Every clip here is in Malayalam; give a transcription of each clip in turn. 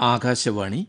ആകാശവാണി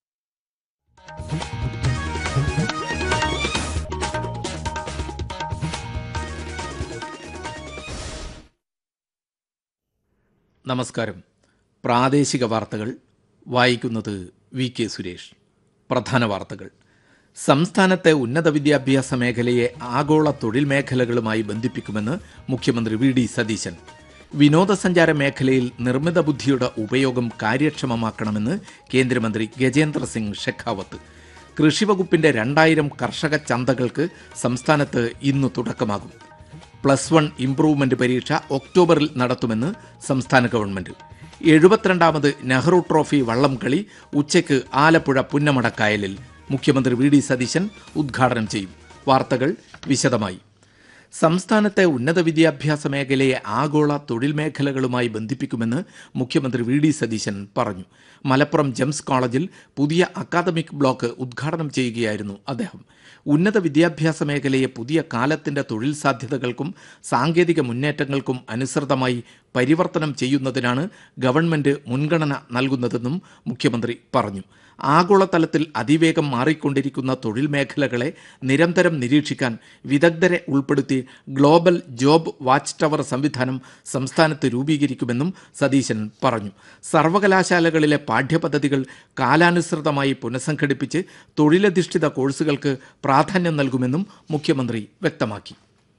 നമസ്കാരം പ്രാദേശിക വാർത്തകൾ വായിക്കുന്നത് വി കെ സുരേഷ് പ്രധാന വാർത്തകൾ സംസ്ഥാനത്തെ ഉന്നത വിദ്യാഭ്യാസ മേഖലയെ ആഗോള തൊഴിൽ മേഖലകളുമായി ബന്ധിപ്പിക്കുമെന്ന് മുഖ്യമന്ത്രി വി ഡി സതീശൻ വിനോദസഞ്ചാര മേഖലയിൽ നിർമ്മിത ബുദ്ധിയുടെ ഉപയോഗം കാര്യക്ഷമമാക്കണമെന്ന് കേന്ദ്രമന്ത്രി ഗജേന്ദ്ര സിംഗ് ഷെഖാവത്ത് കൃഷിവകുപ്പിന്റെ രണ്ടായിരം കർഷക ചന്തകൾക്ക് സംസ്ഥാനത്ത് ഇന്ന് തുടക്കമാകും പ്ലസ് വൺ ഇംപ്രൂവ്മെന്റ് പരീക്ഷ ഒക്ടോബറിൽ നടത്തുമെന്ന് സംസ്ഥാന ഗവൺമെന്റ് എഴുപത്തിരണ്ടാമത് നെഹ്റു ട്രോഫി വള്ളംകളി ഉച്ചയ്ക്ക് ആലപ്പുഴ പുന്നമടക്കായലിൽ മുഖ്യമന്ത്രി വി ഡി സതീശൻ ഉദ്ഘാടനം ചെയ്യും വാർത്തകൾ വിശദമായി സംസ്ഥാനത്തെ ഉന്നത വിദ്യാഭ്യാസ മേഖലയെ ആഗോള തൊഴിൽ മേഖലകളുമായി ബന്ധിപ്പിക്കുമെന്ന് മുഖ്യമന്ത്രി വി ഡി സതീശൻ പറഞ്ഞു മലപ്പുറം ജെംസ് കോളേജിൽ പുതിയ അക്കാദമിക് ബ്ലോക്ക് ഉദ്ഘാടനം ചെയ്യുകയായിരുന്നു അദ്ദേഹം ഉന്നത വിദ്യാഭ്യാസ മേഖലയെ പുതിയ കാലത്തിന്റെ തൊഴിൽ സാധ്യതകൾക്കും സാങ്കേതിക മുന്നേറ്റങ്ങൾക്കും അനുസൃതമായി പരിവർത്തനം ചെയ്യുന്നതിനാണ് ഗവൺമെന്റ് മുൻഗണന നൽകുന്നതെന്നും മുഖ്യമന്ത്രി പറഞ്ഞു ആഗോളതലത്തിൽ അതിവേഗം മാറിക്കൊണ്ടിരിക്കുന്ന തൊഴിൽ മേഖലകളെ നിരന്തരം നിരീക്ഷിക്കാൻ വിദഗ്ധരെ ഉൾപ്പെടുത്തി ഗ്ലോബൽ ജോബ് വാച്ച് ടവർ സംവിധാനം സംസ്ഥാനത്ത് രൂപീകരിക്കുമെന്നും സതീശൻ പറഞ്ഞു സർവകലാശാലകളിലെ പാഠ്യപദ്ധതികൾ കാലാനുസൃതമായി പുനഃസംഘടിപ്പിച്ച് തൊഴിലധിഷ്ഠിത കോഴ്സുകൾക്ക് പ്രാധാന്യം നൽകുമെന്നും മുഖ്യമന്ത്രി വ്യക്തമാക്കി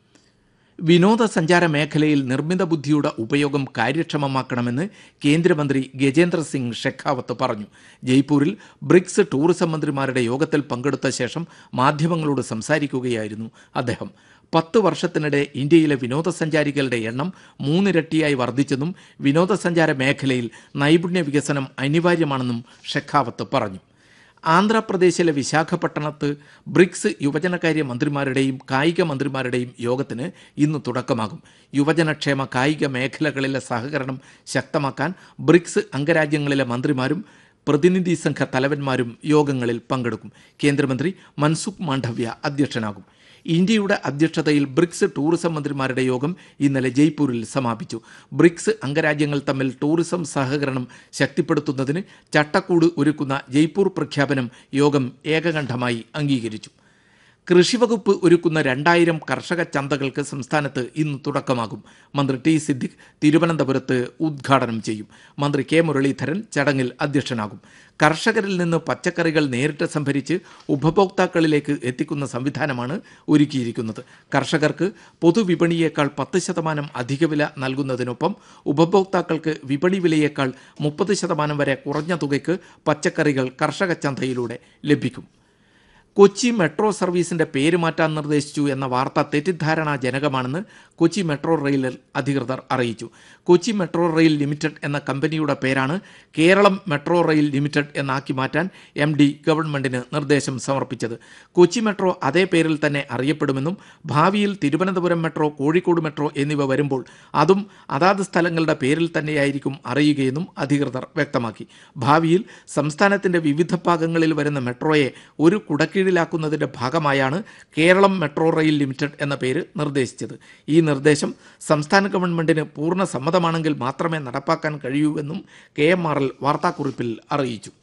വിനോദസഞ്ചാര മേഖലയിൽ നിർമ്മിത ബുദ്ധിയുടെ ഉപയോഗം കാര്യക്ഷമമാക്കണമെന്ന് കേന്ദ്രമന്ത്രി ഗജേന്ദ്ര സിംഗ് ഷെഖാവത്ത് പറഞ്ഞു ജയ്പൂരിൽ ബ്രിക്സ് ടൂറിസം മന്ത്രിമാരുടെ യോഗത്തിൽ പങ്കെടുത്ത ശേഷം മാധ്യമങ്ങളോട് സംസാരിക്കുകയായിരുന്നു അദ്ദേഹം പത്ത് വർഷത്തിനിടെ ഇന്ത്യയിലെ വിനോദസഞ്ചാരികളുടെ എണ്ണം മൂന്നിരട്ടിയായി വർദ്ധിച്ചെന്നും വിനോദസഞ്ചാര മേഖലയിൽ നൈപുണ്യ വികസനം അനിവാര്യമാണെന്നും ഷെഖാവത്ത് പറഞ്ഞു ആന്ധ്രാപ്രദേശിലെ വിശാഖപട്ടണത്ത് ബ്രിക്സ് യുവജനകാര്യ മന്ത്രിമാരുടെയും കായിക മന്ത്രിമാരുടെയും യോഗത്തിന് ഇന്ന് തുടക്കമാകും യുവജനക്ഷേമ കായിക മേഖലകളിലെ സഹകരണം ശക്തമാക്കാൻ ബ്രിക്സ് അംഗരാജ്യങ്ങളിലെ മന്ത്രിമാരും പ്രതിനിധി സംഘ തലവന്മാരും യോഗങ്ങളിൽ പങ്കെടുക്കും കേന്ദ്രമന്ത്രി മൻസുഖ് മാണ്ഡവ്യ അധ്യക്ഷനാകും ഇന്ത്യയുടെ അധ്യക്ഷതയിൽ ബ്രിക്സ് ടൂറിസം മന്ത്രിമാരുടെ യോഗം ഇന്നലെ ജയ്പൂരിൽ സമാപിച്ചു ബ്രിക്സ് അംഗരാജ്യങ്ങൾ തമ്മിൽ ടൂറിസം സഹകരണം ശക്തിപ്പെടുത്തുന്നതിന് ചട്ടക്കൂട് ഒരുക്കുന്ന ജയ്പൂർ പ്രഖ്യാപനം യോഗം ഏകകണ്ഠമായി അംഗീകരിച്ചു കൃഷിവകുപ്പ് ഒരുക്കുന്ന രണ്ടായിരം കർഷക ചന്തകൾക്ക് സംസ്ഥാനത്ത് ഇന്ന് തുടക്കമാകും മന്ത്രി ടി സിദ്ദിഖ് തിരുവനന്തപുരത്ത് ഉദ്ഘാടനം ചെയ്യും മന്ത്രി കെ മുരളീധരൻ ചടങ്ങിൽ അധ്യക്ഷനാകും കർഷകരിൽ നിന്ന് പച്ചക്കറികൾ നേരിട്ട് സംഭരിച്ച് ഉപഭോക്താക്കളിലേക്ക് എത്തിക്കുന്ന സംവിധാനമാണ് ഒരുക്കിയിരിക്കുന്നത് കർഷകർക്ക് പൊതുവിപണിയേക്കാൾ പത്ത് ശതമാനം അധിക വില നൽകുന്നതിനൊപ്പം ഉപഭോക്താക്കൾക്ക് വിപണി വിലയേക്കാൾ മുപ്പത് ശതമാനം വരെ കുറഞ്ഞ തുകയ്ക്ക് പച്ചക്കറികൾ കർഷക ചന്തയിലൂടെ ലഭിക്കും കൊച്ചി മെട്രോ സർവീസിന്റെ പേര് മാറ്റാൻ നിർദ്ദേശിച്ചു എന്ന വാർത്ത തെറ്റിദ്ധാരണാജനകമാണെന്ന് കൊച്ചി മെട്രോ റെയിൽ അധികൃതർ അറിയിച്ചു കൊച്ചി മെട്രോ റെയിൽ ലിമിറ്റഡ് എന്ന കമ്പനിയുടെ പേരാണ് കേരളം മെട്രോ റെയിൽ ലിമിറ്റഡ് എന്നാക്കി മാറ്റാൻ എം ഡി ഗവൺമെന്റിന് നിർദ്ദേശം സമർപ്പിച്ചത് കൊച്ചി മെട്രോ അതേ പേരിൽ തന്നെ അറിയപ്പെടുമെന്നും ഭാവിയിൽ തിരുവനന്തപുരം മെട്രോ കോഴിക്കോട് മെട്രോ എന്നിവ വരുമ്പോൾ അതും അതാത് സ്ഥലങ്ങളുടെ പേരിൽ തന്നെയായിരിക്കും അറിയുകയെന്നും അധികൃതർ വ്യക്തമാക്കി ഭാവിയിൽ സംസ്ഥാനത്തിന്റെ വിവിധ ഭാഗങ്ങളിൽ വരുന്ന മെട്രോയെ ഒരു കുടക്കീഴിലാക്കുന്നതിന്റെ ഭാഗമായാണ് കേരളം മെട്രോ റെയിൽ ലിമിറ്റഡ് എന്ന പേര് നിർദ്ദേശിച്ചത് ഈ നിർദ്ദേശം സംസ്ഥാന ഗവൺമെന്റിന് പൂർണ്ണ സമ്മതമാണെങ്കിൽ മാത്രമേ നടപ്പാക്കാൻ കഴിയൂവെന്നും കെ എം ആർ എൽ വാർത്താക്കുറിപ്പിൽ അറിയിച്ചു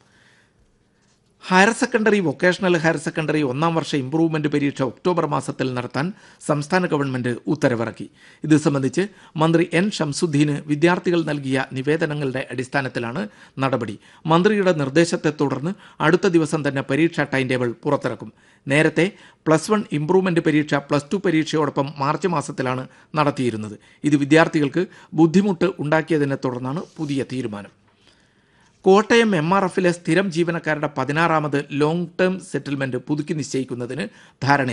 higher secondary vocational higher secondary ഒന്നാം വർഷ ഇംപ്രൂവ്മെന്റ് പരീക്ഷ ഒക്ടോബർ മാസത്തിൽ നടത്താൻ സംസ്ഥാന ഗവൺമെന്റ് ഉത്തരവിറക്കി ഇത് സംബന്ധിച്ച് മന്ത്രി എൻ ഷംസുദ്ദീന് വിദ്യാർത്ഥികൾ നൽകിയ നിവേദനങ്ങളുടെ അടിസ്ഥാനത്തിലാണ് നടപടി മന്ത്രിയുടെ നിർദ്ദേശത്തെ തുടർന്ന് അടുത്ത ദിവസം തന്നെ പരീക്ഷാ ടൈം ടേബിൾ പുറത്തിറക്കും നേരത്തെ പ്ലസ് വൺ ഇംപ്രൂവ്മെന്റ് പരീക്ഷ പ്ലസ് ടു പരീക്ഷയോടൊപ്പം മാർച്ച് മാസത്തിലാണ് നടത്തിയിരുന്നത് ഇത് വിദ്യാർത്ഥികൾക്ക് ബുദ്ധിമുട്ട് ഉണ്ടാക്കിയതിനെ തുടർന്നാണ് പുതിയ തീരുമാനം കോട്ടയം എം ആർ എഫിലെ സ്ഥിരം ജീവനക്കാരുടെ പതിനാറാമത് ലോങ് ടേം സെറ്റിൽമെന്റ് പുതുക്കി നിശ്ചയിക്കുന്നതിന് ധാരണ